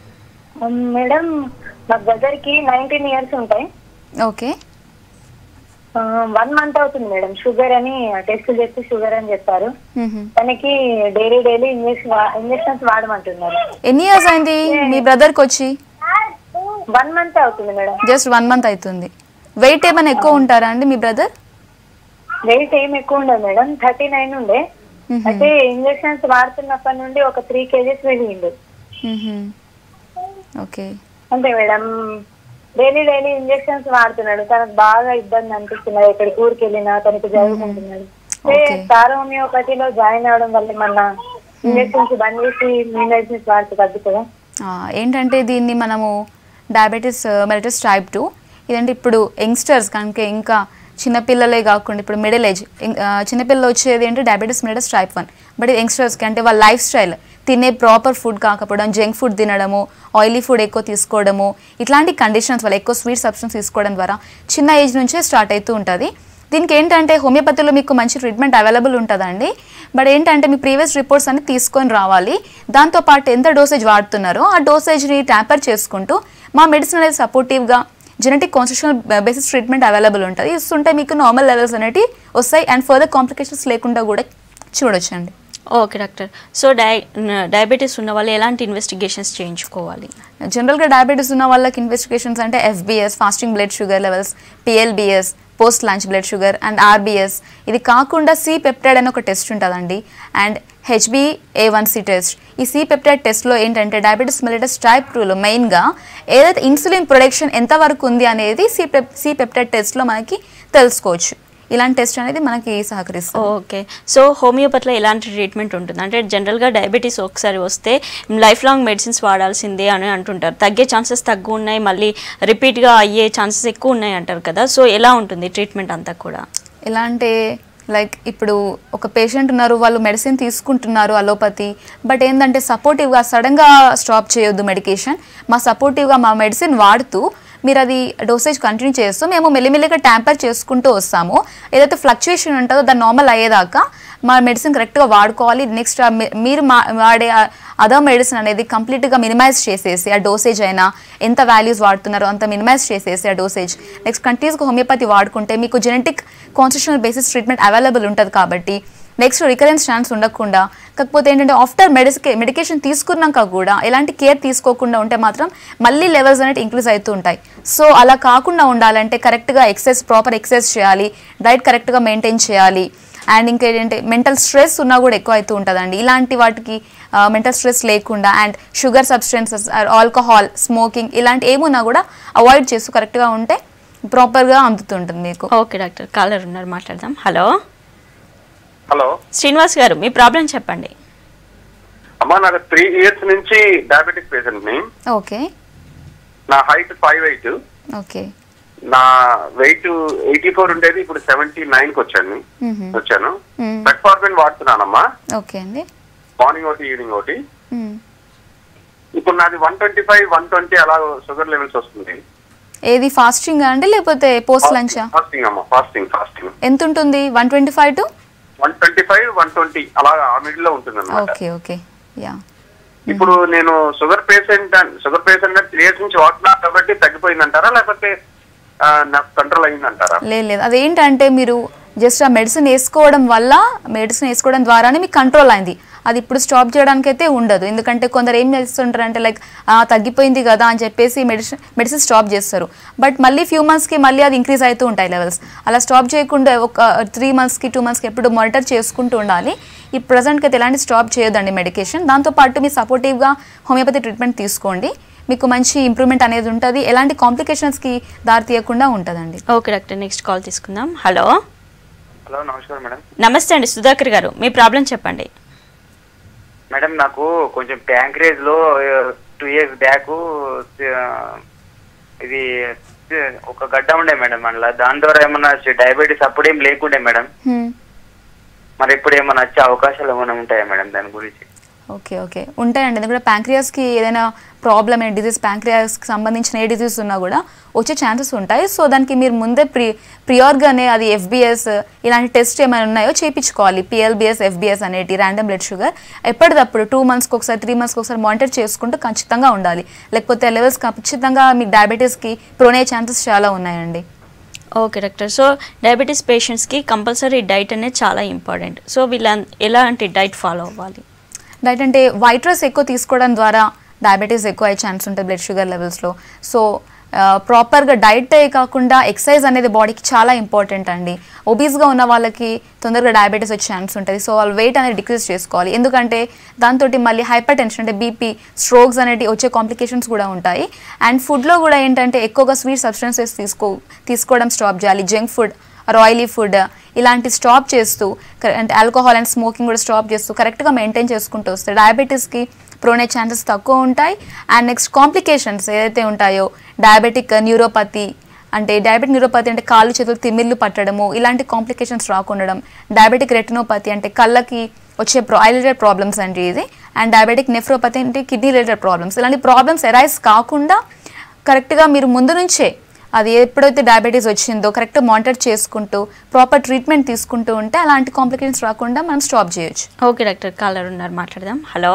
మేడం మా బ్రదర్ కి నైన్టీన్ ఇయర్స్ ఉంటాయి ఓకే వన్ మంత్ అవుతుంది మేడం షుగర్ అని టెస్ట్ చేసి షుగర్ అని చెప్పారు మ్మ్హ. తనకి డైలీ డైలీ ఇంజెక్షన్ ఇంజెక్షన్స్ వాడమంటున్నారు ఎన్ని ఇయర్స్ అయింది మీ బ్రదర్కి వచ్చి వన్ మంత్ అవుతుంది మేడం జస్ట్ వన్ మంత్ అవుతుంది వెయిట్ ఏమైనా ఎక్కువ ఉంటారా అండి మీ బ్రదర్ వెయిట్ ఏం ఎక్కువ ఉండదు మేడం థర్టీ నైన్ ఉండే అయితే ఇంజెక్షన్స్ వాడుతున్నప్పటి నుండి ఒక త్రీ కేజెస్ పెరిగింది ఓకే అంతే మేడం డైలీ డైలీ ఇంజెక్షన్స్ వాడుతున్నాడు తనకు బాగా ఇబ్బంది అనిపిస్తున్నది ఎక్కడికి ఊరికి వెళ్ళినా తనకి జరుగుతుంటున్నాడు Okay. సార్ హోమియోపతిలో జాయిన్ అవడం వల్ల మన ఇంజెక్షన్స్ బంద్ చేసి మెడిసిన్స్ వాడితే తగ్గుతుందా ఏంటంటే దీన్ని మనము డయాబెటీస్ మెలిటస్ టైప్ టూ ఇదంటే ఇప్పుడు యంగ్స్టర్స్ కనుక ఇంకా చిన్నపిల్లలే కాకుండా ఇప్పుడు మిడిల్ ఏజ్ చిన్నపిల్లలు వచ్చేది అంటే diabetes mellitus type one but ఇది యంగ్స్టర్స్కి అంటే వాళ్ళ లైఫ్ స్టైల్ తినే ప్రాపర్ ఫుడ్ కాకపోవడం జంక్ ఫుడ్ తినడము ఆయిలీ ఫుడ్ ఎక్కువ తీసుకోవడము ఇట్లాంటి కండిషన్స్ వల్ల ఎక్కువ స్వీట్ సబ్స్టెన్స్ తీసుకోవడం ద్వారా చిన్న ఏజ్ నుంచే స్టార్ట్ అవుతూ ఉంటుంది దీనికి ఏంటంటే హోమియోపతిలో మీకు మంచి ట్రీట్మెంట్ అవైలబుల్ ఉంటుందండి బట్ ఏంటంటే మీ ప్రీవియస్ రిపోర్ట్స్ అన్ని తీసుకొని రావాలి దాంతోపాటు ఎంత డోసేజ్ వాడుతున్నారో ఆ డోసేజ్ని ట్యాంపర్ చేసుకుంటూ మా మెడిసిన్ అనేది సపోర్టివ్గా genetic constitutional basis treatment available ఉంటుంది ఇస్తుంటే మీకు నార్మల్ లెవెల్స్ అనేవి వస్తాయి అండ్ ఫర్దర్ కాంప్లికేషన్స్ లేకుండా కూడా చూడొచ్చండి ఓకే డాక్టర్ సో డై డయాబెటీస్ ఉన్న వాళ్ళు ఎలాంటి ఇన్వెస్టిగేషన్స్ చేయించుకోవాలి జనరల్గా డయాబెటీస్ ఉన్న వాళ్ళకి ఇన్వెస్టిగేషన్స్ అంటే FBS fasting blood sugar levels PLBS post lunch blood sugar and RBS ఇది కాకుండా సి పెప్టైడ్ అని ఒక టెస్ట్ ఉంటుందండి and HB A one C test ఈ సి పెప్టైడ్ టెస్ట్లో ఏంటంటే డయాబెటీస్ మెలిటస్ టైప్ టూలో మెయిన్గా ఏదైతే ఇన్సులిన్ ప్రొడక్షన్ ఎంతవరకు ఉంది అనేది సి పెప్ సి పెప్టైడ్ టెస్ట్లో మనకి తెలుసుకోవచ్చు ఇలాంటి టెస్ట్ అనేది మనకి సహకరిస్తుంది ఓకే సో హోమియోపతిలో ఎలాంటి ట్రీట్మెంట్ ఉంటుంది అంటే జనరల్గా డయాబెటీస్ ఒకసారి వస్తే లైఫ్ లాంగ్ మెడిసిన్స్ వాడాల్సిందే అని అంటుంటారు తగ్గే ఛాన్సెస్ తక్కువ ఉన్నాయి మళ్ళీ రిపీట్గా అయ్యే ఛాన్సెస్ ఎక్కువ ఉన్నాయి అంటారు కదా సో ఎలా ఉంటుంది ట్రీట్మెంట్ అంతా కూడా ఎలా అంటే లైక్ ఇప్పుడు ఒక పేషెంట్ ఉన్నారు వాళ్ళు మెడిసిన్ తీసుకుంటున్నారు అలోపతి బట్ ఏంటంటే సపోర్టివ్గా సడన్గా స్టాప్ చేయొద్దు మెడికేషన్ మా సపోర్టివ్గా మా మెడిసిన్ వాడుతూ మీరు అది డోసేజ్ కంటిన్యూ చేస్తూ మేము మెల్లిమెల్లిగా ట్యాంపర్ చేసుకుంటూ వస్తాము ఏదైతే ఫ్లక్చుయేషన్ ఉంటుందో దాన్ని నార్మల్ అయ్యేదాకా మా మెడిసిన్ కరెక్ట్గా వాడుకోవాలి నెక్స్ట్ మీరు మా వాడే అదర్ మెడిసిన్ అనేది కంప్లీట్గా మినిమైజ్ చేసేసి ఆ డోసేజ్ అయినా ఎంత వాల్యూస్ వాడుతున్నారో అంత మినిమైజ్ చేసేసి ఆ డోసేజ్ నెక్స్ట్ కంటిన్యూస్గా హోమియోపతి వాడుకుంటే మీకు genetic constitutional basis treatment available ఉంటుంది కాబట్టి నెక్స్ట్ రికరెన్స్ ఛాన్స్ ఉండకుండా కాకపోతే ఏంటంటే ఆఫ్టర్ మెడిసికే మెడికేషన్ తీసుకున్నాక కూడా ఎలాంటి కేర్ తీసుకోకుండా ఉంటే మాత్రం మళ్ళీ లెవెల్స్ అనేవి ఇంక్రీజ్ అవుతూ ఉంటాయి సో అలా కాకుండా ఉండాలంటే కరెక్ట్గా ఎక్సర్సైజ్ ప్రాపర్ ఎక్సర్సైజ్ చేయాలి డైట్ కరెక్ట్గా మెయింటైన్ చేయాలి అండ్ ఇంకేంటంటే మెంటల్ స్ట్రెస్ ఉన్నా కూడా ఎక్కువ అవుతూ ఉంటుందండి ఇలాంటి వాటికి మెంటల్ స్ట్రెస్ లేకుండా and sugar substances alcohol smoking ఇలాంటి ఏమున్నా కూడా అవాయిడ్ చేస్తూ కరెక్ట్గా ఉంటే ప్రాపర్గా అందుతుంటుంది మీకు ఓకే డాక్టర్ కాలర్ ఉన్నారు మాట్లాడదాం హలో హలో శ్రీనివాస్ గారు మీ ప్రాబ్లం చెప్పండి అమ్మా నాకు త్రీ ఇయర్స్ నుంచి డయాబెటిక్ పేషెంట్ ని ఓకే నా హైట్ ఫైవ్ ఎయిట్ ఓకే నా వెయిట్ ఎయిటీ ఫోర్ ఉండేది ఇప్పుడు సెవెంటీ నైన్ కి వచ్చాను మ్మ్. వచ్చాను మ్మ్. మెట్ఫార్మిన్ వాడుతున్నానమ్మా ఓకే అండి మార్నింగ్ ఒకటి ఈవినింగ్ ఒకటి మ్మ్. ఇప్పుడు నాది one twenty five one twenty అలా షుగర్ లెవెల్స్ వస్తుంది ఏది ఫాస్టింగ్ అండి లేకపోతే పోస్ట్ లంచా ఫాస్టింగ్ అమ్మా ఫాస్టింగ్ ఫాస్టింగ్ ఎంత ఉంటుంది one twenty five to one twenty five one twenty అలా ఆ మిడిల్ లో ఉంటుంది అనమాట ఓకే ఓకే యా ఇప్పుడు నేను sugar patient sugar patient three years నుంచి వాడుతున్నా కాబట్టి తగ్గిపోయిందంటారా లేకపోతే ఆ, నాకు కంట్రోల్ అయిందంటారా లేదు లేదు అదేంటంటే మీరు జస్ట్ ఆ మెడిసిన్ వేసుకోవడం వల్ల మెడిసిన్ వేసుకోవడం ద్వారానే మీకు కంట్రోల్ అయింది అది ఇప్పుడు స్టాప్ చేయడానికి అయితే ఉండదు ఎందుకంటే కొందరు ఏం చేస్తుంటారు అంటే లైక్ తగ్గిపోయింది కదా అని చెప్పేసి మెడిసిన్ మెడిసిన్ స్టాప్ చేస్తారు బట్ మళ్ళీ ఫ్యూ మంత్స్కి మళ్ళీ అది ఇంక్రీజ్ అవుతూ ఉంటాయి లెవెల్స్ అలా స్టాప్ చేయకుండా ఒక త్రీ మంత్స్కి టూ మంత్స్కి ఎప్పుడు మానిటర్ చేసుకుంటూ ఉండాలి ఈ ప్రజెంట్కి అయితే ఎలాంటి స్టాప్ చేయొద్దండి మెడికేషన్ దాంతోపాటు మీ సపోర్టివ్గా హోమియోపతి ట్రీట్మెంట్ తీసుకోండి మీకు మంచి ఇంప్రూవ్మెంట్ అనేది ఉంటుంది ఎలాంటి కాంప్లికేషన్స్కి దారి తీయకుండా ఉంటుందండి ఓకే డాక్టర్ నెక్స్ట్ కాల్ తీసుకుందాం హలో హలో నమస్కారం మేడం నమస్తే అండి సుధాకర్ గారు మీ ప్రాబ్లం చెప్పండి మేడం నాకు కొంచెం ప్యాంక్రేజ్ లో టూ ఇయర్స్ బ్యాక్ ఇది ఒక గడ్డ ఉండే మేడం అందులో దాని ద్వారా ఏమన్నా డయాబెటీస్ అప్పుడేం లేకుండే మేడం హ్మ్. మరి ఇప్పుడు ఏమన్నా వచ్చే అవకాశాలు ఏమైనా ఉంటాయా మేడం దాని గురించి ఓకే ఓకే ఉంటాయండి ఎందుకంటే ప్యాంక్రియాస్కి ఏదైనా ప్రాబ్లమ్ ఏ డిజీజ్ ప్యాంక్రియాస్కి సంబంధించిన ఏ డిజీజ్ ఉన్నా కూడా వచ్చే ఛాన్సెస్ ఉంటాయి సో దానికి మీరు ముందే ప్రి ప్రియోర్గానే అది ఎఫ్బిఎస్ ఇలాంటి టెస్ట్ ఏమైనా ఉన్నాయో చేయించుకోవాలి పిఎల్బిఎస్ ఎఫ్బిఎస్ అనేటి ర్యాండమ్ బ్లడ్ షుగర్ ఎప్పటికప్పుడు టూ మంత్స్కి ఒకసారి త్రీ మంత్స్కి ఒకసారి మానిటర్ చేసుకుంటూ ఖచ్చితంగా ఉండాలి లేకపోతే లెవెల్స్ ఖచ్చితంగా మీకు డయాబెటీస్కి ప్రోనే ఛాన్సెస్ చాలా ఉన్నాయండి ఓకే డాక్టర్ సో డయాబెటీస్ పేషెంట్స్కి కంపల్సరీ డైట్ అనేది చాలా ఇంపార్టెంట్ సో వీళ్ళ ఎలాంటి డైట్ ఫాలో అవ్వాలి డైట్ అంటే వైట్ రైస్ ఎక్కువ తీసుకోవడం ద్వారా డయాబెటీస్ ఎక్కువ అయ్యే ఛాన్స్ ఉంటుంది బ్లడ్ షుగర్ లెవెల్స్లో సో ప్రాపర్గా డైట్ కాకుండా ఎక్సర్సైజ్ అనేది బాడీకి చాలా ఇంపార్టెంట్ అండి ఒబీస్గా ఉన్న వాళ్ళకి తొందరగా డయాబెటీస్ వచ్చే ఛాన్స్ ఉంటుంది సో వాళ్ళు వెయిట్ అనేది డిక్రీజ్ చేసుకోవాలి ఎందుకంటే దాంతో మళ్ళీ హైపర్ టెన్షన్ అంటే బీపీ స్ట్రోక్స్ అనేవి వచ్చే కాంప్లికేషన్స్ కూడా ఉంటాయి అండ్ ఫుడ్లో కూడా ఏంటంటే ఎక్కువగా స్వీట్ సబ్స్టెన్సెస్ తీసుకో తీసుకోవడం స్టాప్ చేయాలి జంక్ ఫుడ్ ఆయిలీ ఫుడ్ ఇలాంటి స్టాప్ చేస్తూ కర- అంటే ఆల్కహాల్ అండ్ స్మోకింగ్ కూడా స్టాప్ చేస్తూ కరెక్ట్గా మెయింటైన్ చేసుకుంటూ వస్తే డయాబెటీస్కి ప్రోనే ఛాన్సెస్ తక్కువ ఉంటాయి అండ్ నెక్స్ట్ కాంప్లికేషన్స్ ఏదైతే ఉంటాయో డయాబెటిక్ న్యూరోపతి అంటే డయాబెటిక్ న్యూరోపతి అంటే కాళ్ళు చేతులు తిమ్మిర్లు పట్టడము ఇలాంటి కాంప్లికేషన్స్ రాకుండడం డయాబెటిక్ రెటినోపతి అంటే కళ్ళకి వచ్చే ప్రో ఐ రిలేటెడ్ ప్రాబ్లమ్స్ అండి ఇది అండ్ డయాబెటిక్ నెఫ్రోపతి అంటే కిడ్నీ రిలేటెడ్ ప్రాబ్లమ్స్ ఇలాంటి ప్రాబ్లమ్స్ ఎరైజ్ కాకుండా కరెక్ట్గా మీరు ముందు నుంచే అది ఎప్పుడైతే డయాబెటీస్ వచ్చిందో కరెక్ట్ మానిటర్ చేసుకుంటూ ప్రాపర్ ట్రీట్మెంట్ తీసుకుంటూ ఉంటే అలాంటి కాంప్లికేషన్స్ రాకుండా మనం స్టాప్ చేయొచ్చు ఓకే డాక్టర్ కాలర్ ఉన్నారు మాట్లాడదాం హలో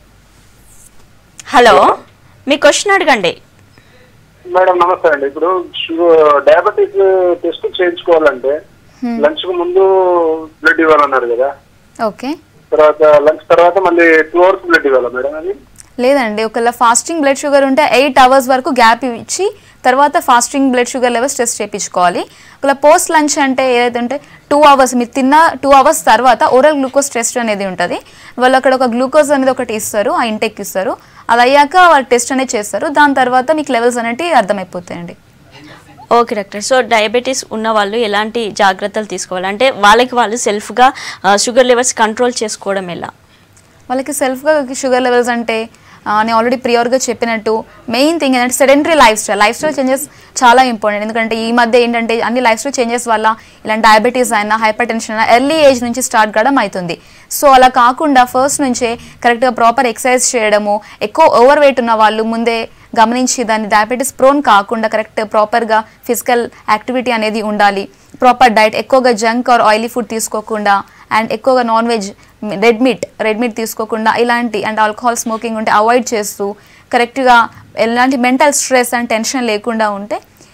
హలో మీ క్వశ్చన్ అడగండి మేడం నమస్తే అండి ఇప్పుడు డయాబెటిక్ టెస్ట్ చేయించుకోవాలంటే లంచ్ కు ముందు బ్లడ్ ఇవ్వాలన్నారు కదా ఓకే తర్వాత లంచ్ తర్వాత మళ్ళీ టూ అవర్స్ బ్లడ్ ఇవ్వాలా మేడం అది లేదండి ఒకవేళ ఫాస్టింగ్ బ్లడ్ షుగర్ ఉంటే ఎయిట్ అవర్స్ వరకు గ్యాప్ ఇచ్చి తర్వాత fasting blood sugar levels test చేయించుకోవాలి ఒకవేళ పోస్ట్ లంచ్ అంటే ఏదైతే ఉంటే టూ అవర్స్ మీరు తిన్న టూ అవర్స్ తర్వాత ఓరల్ గ్లూకోజ్ టెస్ట్ అనేది ఉంటుంది వాళ్ళు అక్కడ ఒక గ్లూకోజ్ అనేది ఒకటి ఇస్తారు ఆ ఇంటెక్ ఇస్తారు అది అయ్యాక వాళ్ళు టెస్ట్ అనేది చేస్తారు దాని తర్వాత మీకు లెవెల్స్ అనేవి అర్థమైపోతాయండి ఓకే డాక్టర్ సో డయాబెటీస్ ఉన్న వాళ్ళు ఎలాంటి జాగ్రత్తలు తీసుకోవాలి అంటే వాళ్ళకి వాళ్ళు సెల్ఫ్గా షుగర్ లెవెల్స్ కంట్రోల్ చేసుకోవడం ఎలా వాళ్ళకి సెల్ఫ్గా షుగర్ లెవెల్స్ అంటే ఆ, నేను ఆల్రెడీ ప్రియోర్గా చెప్పినట్టు మెయిన్ థింగ్ ఏంటంటే sedentary life style life style changes చాలా ఇంపార్టెంట్ ఎందుకంటే ఈ మధ్య ఏంటంటే అన్ని లైఫ్ స్టైల్ చేంజెస్ వల్ల ఇలాంటి డయాబెటీస్ అయినా హైపర్ టెన్షన్ అయినా ఎర్లీ ఏజ్ నుంచి స్టార్ట్ కావడం అవుతుంది సో అలా కాకుండా ఫస్ట్ నుంచే కరెక్ట్గా ప్రాపర్ ఎక్సర్సైజ్ చేయడము ఎక్కువ ఓవర్ వెయిట్ ఉన్న వాళ్ళు ముందే గమనించి దాన్ని డయాబెటీస్ ప్రోన్ కాకుండా కరెక్ట్ ప్రాపర్గా ఫిజికల్ యాక్టివిటీ అనేది ఉండాలి ప్రాపర్ డైట్ ఎక్కువగా జంక్ ఆర్ ఆయిలీ ఫుడ్ తీసుకోకుండా అండ్ ఎక్కువగా non veg red meat red meat తీసుకోకుండా ఇలాంటి అండ్ ఆల్కహాల్ స్మోకింగ్ ఉంటే అవాయిడ్ చేస్తూ కరెక్ట్గా ఎలాంటి మెంటల్ స్ట్రెస్ అండ్ టెన్షన్ లేకుండా ఉంటే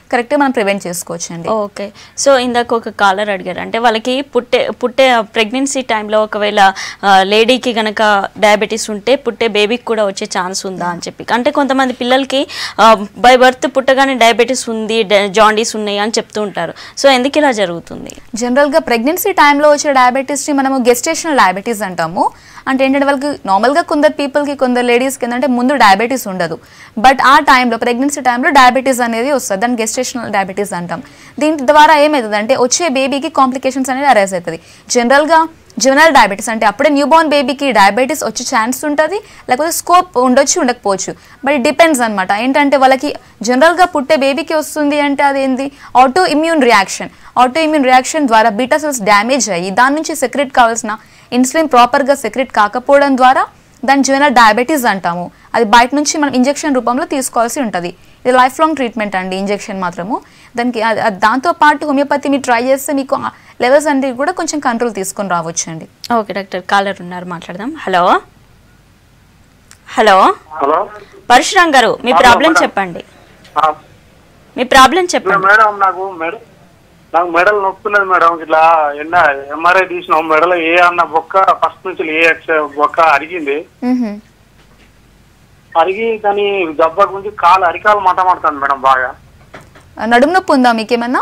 కరెక్ట్గా మనం ప్రివెంట్ చేసుకోవచ్చు అండి ఓకే సో ఇందాక ఒక కాలర్ అడిగారు అంటే వాళ్ళకి పుట్టే పుట్టే ప్రెగ్నెన్సీ టైంలో ఒకవేళ ఆ, లేడీకి గనక డయాబెటీస్ ఉంటే పుట్టే బేబీకి కూడా వచ్చే ఛాన్స్ ఉందా అని చెప్పి అంటే కొంతమంది పిల్లలకి బై బర్త్ పుట్టగానే డయాబెటీస్ ఉంది జాండీస్ ఉన్నాయి అని చెప్తూ ఉంటారు సో ఎందుకు ఇలా జరుగుతుంది జనరల్గా ప్రెగ్నెన్సీ టైంలో వచ్చే డయాబెటీస్ని మనము గెస్టేషనల్ డయాబెటీస్ అంటాము అంటే ఏంటంటే వాళ్ళకి నార్మల్గా కొందరు పీపుల్కి కొందరు లేడీస్కి ఏంటంటే ముందు డయాబెటీస్ ఉండదు బట్ ఆ టైంలో ప్రెగ్నెన్సీ టైంలో డయాబెటీస్ అనేది వస్తుంది దాన్ని గెస్టేషనల్ డయాబెటీస్ అంటాం దీని ద్వారా ఏమవుతుంది అంటే వచ్చే బేబీకి కాంప్లికేషన్స్ అనేది అరైజ్ అవుతుంది జనరల్గా జనరల్ డయాబెటీస్ అంటే అప్పుడే న్యూ బోర్న్ బేబీకి డయాబెటీస్ వచ్చే ఛాన్స్ ఉంటుంది లేకపోతే స్కోప్ ఉండొచ్చు ఉండకపోవచ్చు బట్ ఇట్ డిపెండ్స్ అనమాట ఏంటంటే వాళ్ళకి జనరల్గా పుట్టే బేబీకి వస్తుంది అంటే అది ఏంది auto immune reaction auto immune reaction ద్వారా బీటా సెల్స్ డ్యామేజ్ అయ్యి దాని నుంచి సెక్రెట్ కావాల్సిన ఇన్సులిన్ ప్రాపర్గా సెక్రెట్ కాకపోవడం ద్వారా దాన్ని జనరల్ డయాబెటీస్ అంటాము అది బయట నుంచి మనం ఇంజెక్షన్ రూపంలో తీసుకోవాల్సి ఉంటుంది ఇది లైఫ్ లాంగ్ ట్రీట్మెంట్ అండి ఇంజెక్షన్ మాత్రము దానికి అది- అది దాంతో పాటు హోమియోపతి మీరు ట్రై చేస్తే మీకు లెవెల్స్ అనేవి కూడా కొంచెం కంట్రోల్ తీసుకొని రావచ్చు అండి ఓకే డాక్టర్ కాలర్ ఉన్నారు మాట్లాడదాం హలో హలో హలో పరశురామ్ గారు మీ హలో, ప్రాబ్లం మేడం. చెప్పండి మీ ప్రాబ్లం చెప్పండి మేడం నాకు మెడ నాకు మెడలు నొప్పున్నది మేడం ఇట్లా ఎన్న ఎంఆర్ఐ తీసినాం మెడలో ఏ అన్న బొక్క ఫస్ట్ నుంచి ఏ ఎక్స్ బొక్క అరిగింది మ్హూ. అరిగి దాని దెబ్బ గురించి కాలు అరికాలు మాట మాడుతుంది మేడం బాగా నడుము నొప్పి ఉందా మీకేమన్నా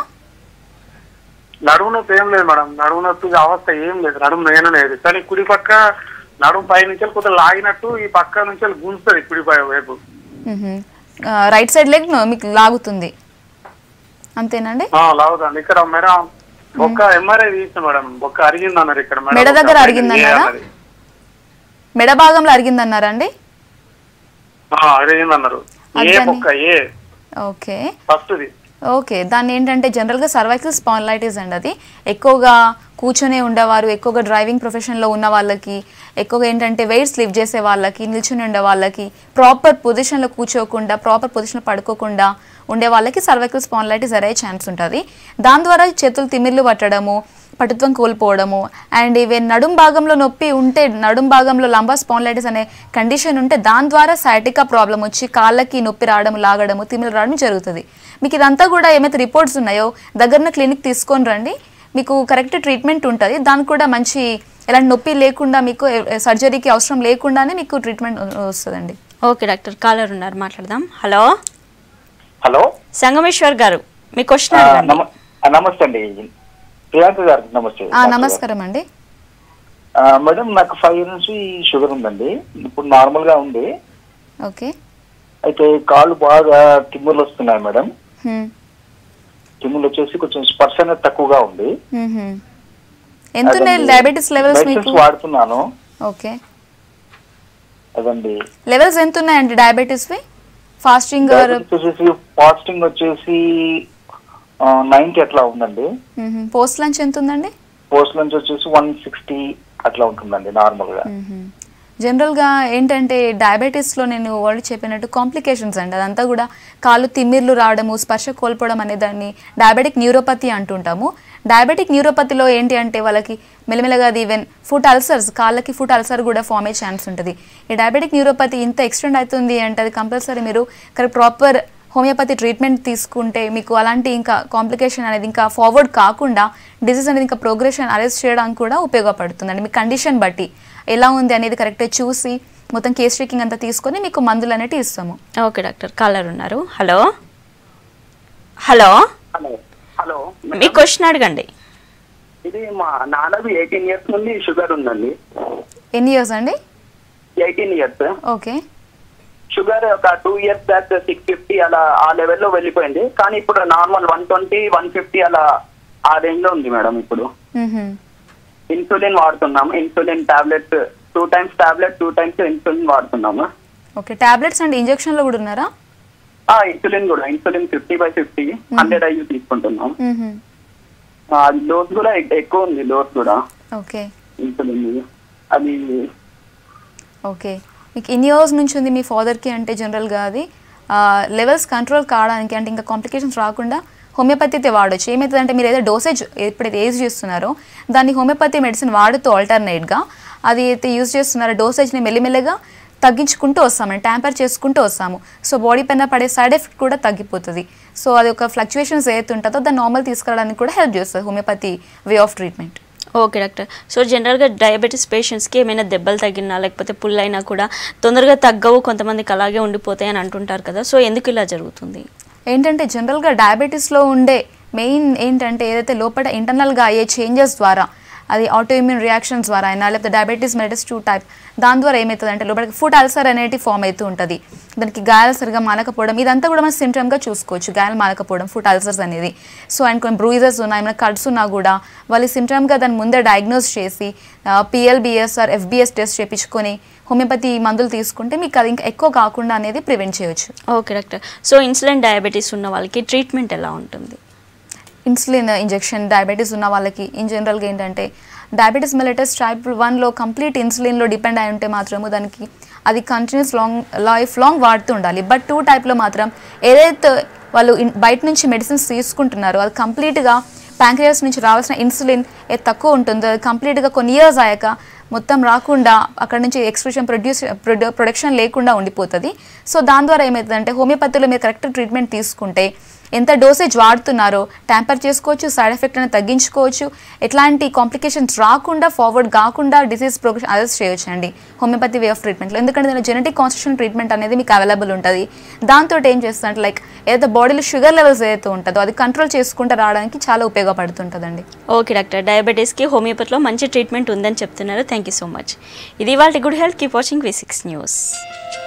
నడుము నొప్పి ఏం లేదు మేడం నడుము నొప్పి అవస్థ ఏం లేదు నడుము నేను లేదు కానీ కుడి పక్క నడుము పై నుంచి కొంచెం లాగినట్టు ఈ పక్క నుంచి గుంజుతుంది కుడి పై వైపు మ్హూ. ఆ, రైట్ సైడ్ లెగ్ నో- మీకు లాగుతుంది అంతేనండి ఆ, లాగుతుంది ఇక్కడ మేడం బొక్క ఎంఆర్ఐ తీసిన మేడం బొక్క అరిగింది అన్నారు ఇక్కడ మేడం మెడ దగ్గర బొక్క అరిగిందన్నారా? ఏ అన్నది. మెడ భాగంలో అరిగిందన్నారా అండి ఆ, అరిగింది అన్నారు ఏ అద్దని. బొక్క ఏ ఓకే ఫస్ట్ది ఓకే దాన్ని ఏంటంటే జనరల్గా సర్వైకల్ స్పాన్లైటిస్ అండి అది ఎక్కువగా కూర్చొని ఉండేవారు ఎక్కువగా డ్రైవింగ్ ప్రొఫెషన్లో ఉన్న వాళ్ళకి ఎక్కువగా ఏంటంటే వెయిట్స్ లిఫ్ట్ చేసే వాళ్ళకి నిల్చుని ఉండే వాళ్ళకి ప్రాపర్ పొజిషన్లో కూర్చోకుండా ప్రాపర్ పొజిషన్లో పడుకోకుండా ఉండే వాళ్ళకి సర్వైకల్ స్పాన్లైటిస్ అయ్యే ఛాన్స్ ఉంటుంది దాని ద్వారా చేతులు తిమ్మిర్లు పట్టడము పటుత్వం కోల్పోవడము అండ్ ఈవెన్ నడుం భాగంలో నొప్పి ఉంటే నడుం భాగంలో లంబా స్పాన్లైటిస్ అనే కండిషన్ ఉంటే దాని ద్వారా సైటికా ప్రాబ్లం వచ్చి కాళ్ళకి నొప్పి రావడం లాగడము తిమ్మిలు రావడం జరుగుతుంది మీకు ఇదంతా కూడా ఏమైతే రిపోర్ట్స్ ఉన్నాయో దగ్గరన క్లినిక్ తీసుకొని రండి మీకు కరెక్ట్ ట్రీట్మెంట్ ఉంటుంది దానికి కూడా మంచి ఎలాంటి నొప్పి లేకుండా మీకు సర్జరీకి అవసరం లేకుండానే మీకు ట్రీట్మెంట్ వస్తుందండి ఓకే డాక్టర్ కాలర్ ఉన్నారు మాట్లాడదాం హలో హలో సంగమేశ్వర్ గారు మీ క్వశ్చన్ ఆ, అడగండి నమ- ఆ, నమస్తే అండి ప్రియాంక గారు నమస్తే ఆ, నమస్కారం అండి ఆ, మేడం నాకు ఫైవ్ నుంచి షుగర్ ఉందండి ఇప్పుడు నార్మల్ గా ఉంది ఓకే అయితే కాళ్ళు బాగా తిమ్ములు వస్తున్నాయి మేడం హ్మ్. తిమ్ములు వచ్చేసి కొంచెం స్పర్శ అనేది తక్కువగా ఉంది మ్మ్హ్మ్. ఎంత ఉన్నాయి అదండి. డయాబెటీస్ లెవెల్స్ మెడిసిన్స్ మీకు వాడుతున్నాను ఓకే అదండి లెవెల్స్ ఎంత ఉన్నాయండి డయాబెటీస్వి ఫాస్టింగ్ డయాబెటిస్ వచ్చేసి ఫాస్టింగ్ వచ్చేసి నైన్టీ అట్లా ఉందండి పోస్ట్ లంచ్ ఎంత ఉందండి పోస్ట్ నుంచి వచ్చేసి వన్ సిక్స్టీ అట్లా ఉంటుందండి నార్మల్ గా జనరల్గా ఏంటంటే డయాబెటీస్లో నేను వాళ్ళు చెప్పినట్టు కాంప్లికేషన్స్ అండి అదంతా కూడా కాళ్ళు తిమ్మిర్లు రావడము స్పర్శ కోల్పోవడం అనే దాన్ని డయాబెటిక్ న్యూరోపతి అంటుంటాము డయాబెటిక్ న్యూరోపతిలో ఏంటి అంటే వాళ్ళకి మెల్లమెల్లగా అది ఈవెన్ ఫుట్ అల్సర్స్ కాళ్ళకి ఫుట్ అల్సర్ కూడా ఫామ్ అయ్యే ఛాన్స్ ఉంటుంది ఈ డయాబెటిక్ న్యూరోపతి ఇంత ఎక్స్టెండ్ అవుతుంది అంటే అది కంపల్సరీ మీరు కరెక్ట్ ప్రాపర్ హోమియోపతి ట్రీట్మెంట్ తీసుకుంటే మీకు అలాంటి ఇంకా కాంప్లికేషన్ అనేది ఇంకా ఫార్వర్డ్ కాకుండా డిసీజ్ అనేది ఇంకా ప్రోగ్రెషన్ అరెస్ట్ చేయడానికి కూడా ఉపయోగపడుతుందండి మీ కండిషన్ బట్టి ఎలా ఉంది అనేది కరెక్ట్గా చూసి మొత్తం కేస్ ట్రీకింగ్ అంతా తీసుకొని మీకు మందులు అనేవి ఇస్తాము ఓకే డాక్టర్ కాలర్ ఉన్నారు హలో హలో హలో హలో మీ క్వశ్చన్ అడగండి ఇది మా నాన్నది ఎయిటీన్ ఇయర్స్ నుండి షుగర్ ఉందండి ఎన్ని ఇయర్స్ అండి ఎయిటీన్ ఇయర్స్ ఓకే షుగర్ ఒక two years back six fifty అలా ఆ లెవెల్లో వెళ్ళిపోయింది కానీ ఇప్పుడు normal one twenty one fifty అలా ఆ రేంజ్ లో ఉంది మేడం ఇప్పుడు ఇన్సులిన్ వాడుతున్నాము insulin tablet two times tablet two times insulin వాడుతున్నాము ఓకే టాబ్లెట్స్ అండ్ ఇంజెక్షన్లో కూడా ఉన్నారా ఆ ఇన్సులిన్ కూడా insulin fifty by fifty hundred IU తీసుకుంటున్నాం మ్మ్హ. ఆ, డోస్ కూడా ఎక్- ఎక్కువ ఉంది డోస్ కూడా ఓకే ఇన్సులిన్ అది ఓకే మీకు ఇన్ని ఇయర్స్ నుంచి ఉంది మీ ఫాదర్కి అంటే జనరల్గా అది లెవెల్స్ కంట్రోల్ కావడానికి అంటే ఇంకా కాంప్లికేషన్స్ రాకుండా హోమియోపతి అయితే వాడచ్చు ఏమవుతుంది అంటే మీరు ఏదో డోసేజ్ ఎప్పుడైతే యూజ్ చేస్తున్నారో దాన్ని హోమియోపతి మెడిసిన్ వాడుతూ ఆల్టర్నేట్గా అది అయితే యూజ్ చేస్తున్నారో డోసేజ్ని మెల్లిమెల్లగా తగ్గించుకుంటూ వస్తామండి ట్యాంపర్ చేసుకుంటూ వస్తాము సో బాడీ పైన పడే సైడ్ ఎఫెక్ట్ కూడా తగ్గిపోతుంది సో అది ఒక ఫ్లక్చుయేషన్స్ ఏదైతే ఉంటుందో దాన్ని నార్మల్ తీసుకురావడానికి కూడా హెల్ప్ చేస్తుంది homeopathy way of treatment okay doctor so జనరల్గా డయాబెటీస్ పేషెంట్స్కి ఏమైనా దెబ్బలు తగిలినా లేకపోతే పుల్లైనా కూడా తొందరగా తగ్గవు కొంతమందికి అలాగే ఉండిపోతాయి అని అంటుంటారు కదా సో ఎందుకు ఇలా జరుగుతుంది ఏంటంటే జనరల్గా డయాబెటీస్లో ఉండే మెయిన్ ఏంటంటే ఏదైతే లోపల ఇంటర్నల్గా అయ్యే చేంజెస్ ద్వారా అది ఆటోఇమ్యూన్ రియాక్షన్స్ ద్వారా అయినా లేకపోతే డయాబెటీస్ మెలిటస్ టూ టైప్ దాని ద్వారా ఏమవుతుంది అంటే లోపలికి ఫుడ్ అల్సర్ అనేది ఫామ్ అవుతూ ఉంటుంది దానికి గాయాలు సరిగా మానకపోవడం ఇదంతా కూడా మనం సిమ్టమ్గా చూసుకోవచ్చు గాయాలు మానకపోవడం ఫుడ్ అల్సర్స్ అనేది సో అండ్ కొన్ని బ్రూయిజెస్ ఉన్నాయి ఏమైనా కట్స్ ఉన్నా కూడా వాళ్ళు సిమ్టమ్గా దాన్ని ముందే డయాగ్నోస్ చేసి పిఎల్బిఎస్ ఆర్ ఎఫ్బిఎస్ టెస్ట్ చేయించుకొని హోమియోపతి మందులు తీసుకుంటే మీకు అది ఇంకా ఎక్కువ కాకుండా అనేది ప్రివెంట్ చేయొచ్చు okay doctor so insulin diabetes ఉన్న వాళ్ళకి ట్రీట్మెంట్ ఎలా ఉంటుంది ఇన్సులిన్ ఇంజెక్షన్ డయాబెటీస్ ఉన్న వాళ్ళకి ఇన్ జనరల్గా ఏంటంటే డయాబెటీస్ మెలిటస్ టైప్ వన్లో కంప్లీట్ ఇన్సులిన్లో డిపెండ్ అయి ఉంటే మాత్రము దానికి అది కంటిన్యూస్ లాంగ్ లైఫ్ లాంగ్ వాడుతూ ఉండాలి బట్ టూ టైప్లో మాత్రం ఏదైతే వాళ్ళు ఇన్- బయట నుంచి మెడిసిన్స్ తీసుకుంటున్నారో అది కంప్లీట్గా ప్యాంక్రియాస్ నుంచి రావాల్సిన ఇన్సులిన్ ఏది తక్కువ ఉంటుందో అది కంప్లీట్గా కొన్ని ఇయర్స్ అయ్యాక మొత్తం రాకుండా అక్కడ నుంచి ఎక్స్ప్రెషన్ ప్రొడ్యూస్ ప్రొడక్షన్ లేకుండా ఉండిపోతుంది సో దాని ద్వారా ఏమవుతుందంటే హోమియోపతిలో మీరు కరెక్ట్ ట్రీట్మెంట్ తీసుకుంటే ఎంత డోసేజ్ వాడుతున్నారో ట్యాంపర్ చేసుకోవచ్చు సైడ్ ఎఫెక్ట్ అనేది తగ్గించుకోవచ్చు ఎట్లాంటి కాంప్లికేషన్స్ రాకుండా ఫార్వర్డ్ కాకుండా డిసీజ్ ప్రోగ్రెషన్ అరెస్ట్ చేయొచ్చు అండి హోమియోపతి వే ఆఫ్ ట్రీట్మెంట్లో ఎందుకంటే దీనిలో జెనెటిక్ కాన్స్టిట్యూషన్ ట్రీట్మెంట్ అనేది మీకు అవైలబుల్ ఉంటుంది దాంతో ఏం చేస్తుందంటే లైక్ ఏదైతే బాడీలో షుగర్ లెవెల్స్ ఏదైతే ఉంటుందో అది కంట్రోల్ చేసుకుంటూ రావడానికి చాలా ఉపయోగపడుతుంటుందండి ఓకే డాక్టర్ డయాబెటీస్కి హోమియోపతిలో మంచి ట్రీట్మెంట్ ఉందని చెప్తున్నారు థ్యాంక్ యూ సో మచ్ ఇది వాళ్ళ good health keep watching V six news